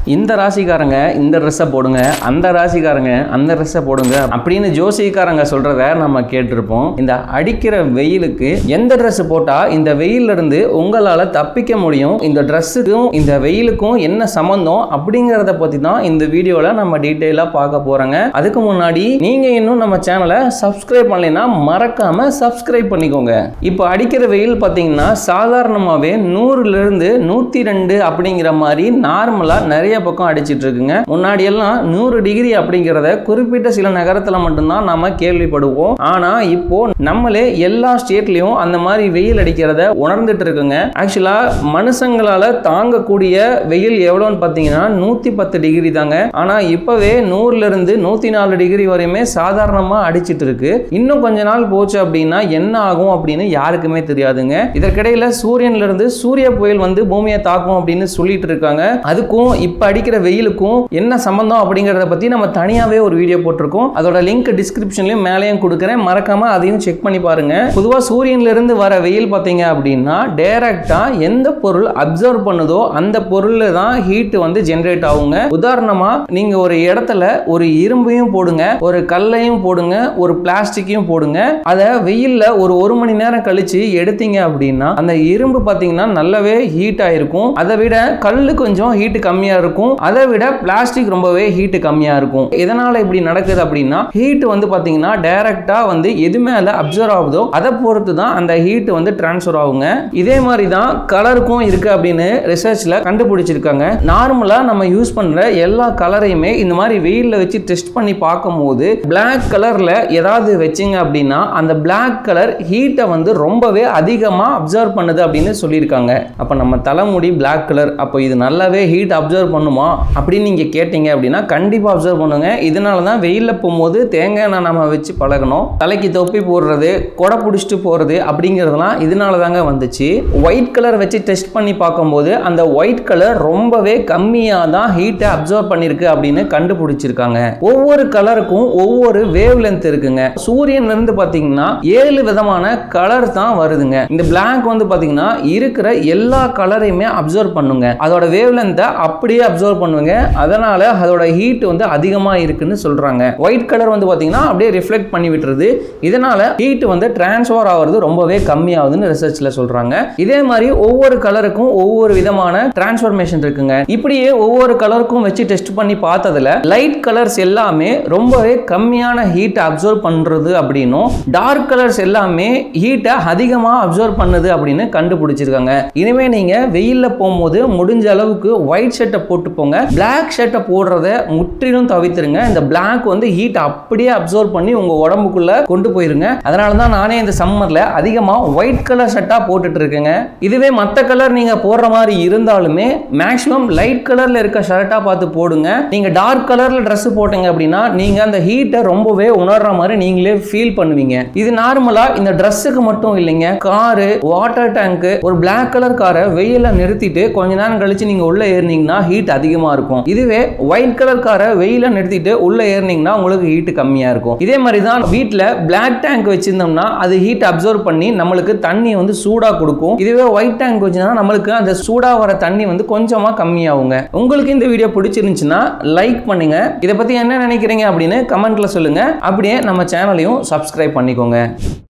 இந்த ராசிக்காரங்க இந்த ட்ரெஸ்ஸை போடுங்க அந்த ராசிக்காரங்க அந்த ட்ரெஸ்ஸை போடுங்க அப்படின்னு ஜோசிக்காரங்க சொல்றத நம்ம கேட்டிருப்போம் இந்த அடிக்கிற வெயிலுக்கு எந்த ட்ரெஸ் போட்டா இந்த வெயில்ல இருந்து உங்களால தப்பிக்க முடியும் இந்த ட்ரெஸ்ஸுக்கும் இந்த வெயிலுக்கும் என்ன சம்பந்தம் அப்படிங்கறத பத்தி தான் இந்த வீடியோல நம்ம டீட்டெயிலா பார்க்க போறோங்க அதுக்கு முன்னாடி நீங்க இன்னும் நம்ம சேனலை சப்ஸ்கிரைப் பண்ணலைன்னா மறக்காம சப்ஸ்கிரைப் பண்ணிக்கோங்க இப்போ அடிக்கிற வெயில் பார்த்தீங்கன்னா சாதாரணமாகவே நூறுலேருந்து நூற்றி ரெண்டு அப்படிங்கிற மாதிரி நார்மலாக நிறைய பக்கம் அடிச்சிட்டு இருக்குங்க முன்னாடி எல்லாம் நூறு டிகிரி அப்படிங்கிறத குறிப்பிட்ட சில நகரத்தில் மட்டும்தான் நம்ம கேள்விப்படுவோம் ஆனால் இப்போ நம்மளே எல்லா ஸ்டேட்லேயும் அந்த மாதிரி வெயில் அடிக்கிறத உணர்ந்துட்டு இருக்குங்க ஆக்சுவலாக மனுஷங்களால் தாங்கக்கூடிய வெயில் எவ்வளோன்னு பார்த்தீங்கன்னா நூற்றி பத்து டிகிரி தாங்க ஆனால் இப்போவே நூறுலேருந்து நூற்றி நாலு டிகிரி வரையுமே சாதாரணமாக அடிச்சிட்டு இருக்கு இன்னும் கொஞ்ச நாள் போச்சு அப்படின்னா என்ன ஆகும் அப்படின்னு யாருக்குமே தெரியாதுங்க இதற்கிடையில சூரியன்ல இருந்து சூரிய புயல் வந்து பூமியை தாக்கும் அப்படின்னு சொல்லிட்டு இருக்காங்க அதுக்கும் இப்ப அடிக்கிற வெயிலுக்கும் என்ன சம்பந்தம் அப்படிங்கறத பத்தி நம்ம தனியாவே ஒரு வீடியோ போட்டிருக்கோம் அதோட லிங்க் டிஸ்கிரிப்ஷன்லயும் மேலேயும் கொடுக்குறேன் மறக்காம அதையும் செக் பண்ணி பாருங்க பொதுவா சூரியன்ல இருந்து வர வெயில் பார்த்தீங்க அப்படின்னா டைரக்டா எந்த பொருள் அப்சர்வ் பண்ணுதோ அந்த பொருள்ல தான் ஹீட் வந்து ஜென்ரேட் ஆகுங்க உதாரணமா நீங்க ஒரு இடத்துல ஒரு இரும்பையும் போடுங்க ஒரு கல்லையும் போடுங்க ஒரு பிளாஸ்டிக்கையும் போடுங்க அதை வெயில்ல ஒரு ஒரு மணி நேரம் கழிச்சு எடுத்தீங்க அப்படின்னா அந்த இரும்பு பார்த்தீங்கன்னா நல்லாவே ஹீட் ஆயிருக்கும் அதை விட கல் கொஞ்சம் ஹீட் கம்மியா இருக்கும் அதை விட பிளாஸ்டிக் ரொம்பவே ஹீட் கம்மியா இருக்கும் எதனால இப்படி நடக்குது அப்படின்னா ஹீட் வந்து பார்த்தீங்கன்னா டைரக்டா வந்து எது மேல அப்சர்வ் ஆகுதோ அதை பொறுத்து தான் அந்த ஹீட் வந்து டிரான்ஸ்ஃபர் ஆகுங்க இதே மாதிரி தான் கலருக்கும் இருக்கு அப்படின்னு ரிசர்ச்ல கண்டுபிடிச்சிருக்காங்க நார்மலா நம்ம யூஸ் பண்ற எல்லா கலரையுமே இந்த மாதிரி வெயில்ல வச்சு டெஸ்ட் பண்ணி பார்க்கும்போது பிளாக் கலர்ல ஏதாவது வச்சிங்க அப்படின்னா அந்த பிளாக் கலர் ஹீட்டை வந்து ரொம்பவே அதிகமாக அப்சர்வ் பண்ணுது அப்படின்னு சொல்லியிருக்காங்க அப்போ நம்ம தலைமுடி பிளாக் கலர் அப்போ இது நல்லாவே ஹீட் அப்சர்வ் பண்ணுமா அப்படின்னு நீங்கள் கேட்டீங்க அப்படின்னா கண்டிப்பாக அப்சர்வ் பண்ணுங்க இதனால தான் வெயிலில் போகும்போது தேங்காய் எண்ணெய் நம்ம வச்சு பழகணும் தலைக்கு தொப்பி போடுறது கொடை பிடிச்சிட்டு போகிறது அப்படிங்கிறதுலாம் இதனால தாங்க வந்துச்சு ஒயிட் கலர் வச்சு டெஸ்ட் பண்ணி பார்க்கும்போது அந்த ஒயிட் கலர் ரொம்பவே கம்மியாக தான் ஹீட்டை அப்சர்வ் பண்ணியிருக்கு அப்படின்னு கண்டுபிடிச்சிருக்காங்க ஒவ்வொரு கலருக்கும் ஒவ்வொரு வேவ் லென்த் இருக்குங்க சூரியன்ல இருந்து பார்த்தீங்கன்னா ஏழு விதமான கலர் தான் வருதுங்க இந்த பிளாக் வந்து பார்த்தீங்கன்னா இருக்கிற எல்லா கலரையுமே அப்சர்வ் பண்ணுங்க அதோட வேவ் லென்த்தை அப்படியே அப்சர்வ் பண்ணுங்க அதனால அதோட ஹீட் வந்து அதிகமாக இருக்குன்னு சொல்றாங்க ஒயிட் கலர் வந்து பார்த்தீங்கன்னா அப்படியே ரிஃப்ளெக்ட் பண்ணி விட்டுருது இதனால ஹீட் வந்து டிரான்ஸ்ஃபர் ஆகிறது ரொம்பவே கம்மியாகுதுன்னு ரிசர்ச்ல சொல்றாங்க இதே மாதிரி ஒவ்வொரு கலருக்கும் ஒவ்வொரு விதமான டிரான்ஸ்ஃபர்மேஷன் இருக்குங்க இப்படியே ஒவ்வொரு கலருக்கும் வச்சு டெஸ்ட் பண்ணி பார்த்ததுல லைட் கலர்ஸ் எல்லாமே ரொம்பவே கம்மியான ஹீட் அப்சர்வ் பண்றது அப்படின்னும் டார்க் கலர்ஸ் எல்லாமே ஹீட்டை அதிகமாக அப்சர்வ் பண்ணுது அப்படின்னு கண்டுபிடிச்சிருக்காங்க இனிமே நீங்க வெயில்ல போகும்போது முடிஞ்ச அளவுக்கு ஒயிட் ஷர்ட்டை போட்டு போங்க பிளாக் ஷர்ட்டை போடுறத முற்றிலும் தவிர்த்துருங்க இந்த பிளாக் வந்து ஹீட் அப்படியே அப்சர்வ் பண்ணி உங்க உடம்புக்குள்ள கொண்டு போயிருங்க அதனால தான் நானே இந்த சம்மர்ல அதிகமாக ஒயிட் கலர் ஷர்ட்டா போட்டுட்டு இருக்கேங்க இதுவே மற்ற கலர் நீங்க போடுற மாதிரி இருந்தாலுமே மேக்ஸிமம் லைட் கலர்ல இருக்க ஷர்ட்டா பார்த்து போடுங்க நீங்க டார்க் கலர்ல Dress போட்டீங்க அப்படின்னா நீங்க அந்த ஹீட்டை ரொம்பவே உணர்ற மாதிரி நீங்களே ஃபீல் பண்ணுவீங்க இது நார்மலா இந்த ட்ரெஸ்ஸுக்கு மட்டும் இல்லைங்க காரு வாட்டர் டேங்க் ஒரு Black கலர் காரை வெயில நிறுத்திட்டு கொஞ்ச நேரம் கழிச்சு நீங்க உள்ள ஏறினீங்கன்னா ஹீட் அதிகமா இருக்கும் இதுவே ஒயிட் கலர் காரை வெயில நிறுத்திட்டு உள்ள ஏறினீங்கன்னா உங்களுக்கு ஹீட் கம்மியா இருக்கும் இதே மாதிரி தான் வீட்டில் Black டேங்க் வச்சிருந்தோம்னா அது ஹீட் அப்சர்வ் பண்ணி நம்மளுக்கு தண்ணி வந்து சூடா கொடுக்கும் இதுவே ஒயிட் டேங்க் வச்சிருந்தா நம்மளுக்கு அந்த சூடா வர தண்ணி வந்து கொஞ்சமா கம்மியாகுங்க உங்களுக்கு இந்த வீடியோ பிடிச்சிருந்துச்சுன்னா லைக் பண்ணுங்க இதை பத்தி என்ன நினைக்கிறீங்க அப்படின்னு கமெண்ட்ல சொல்லுங்க அப்படியே நம்ம சேனலையும் சப்ஸ்கிரைப் பண்ணிக்கோங்க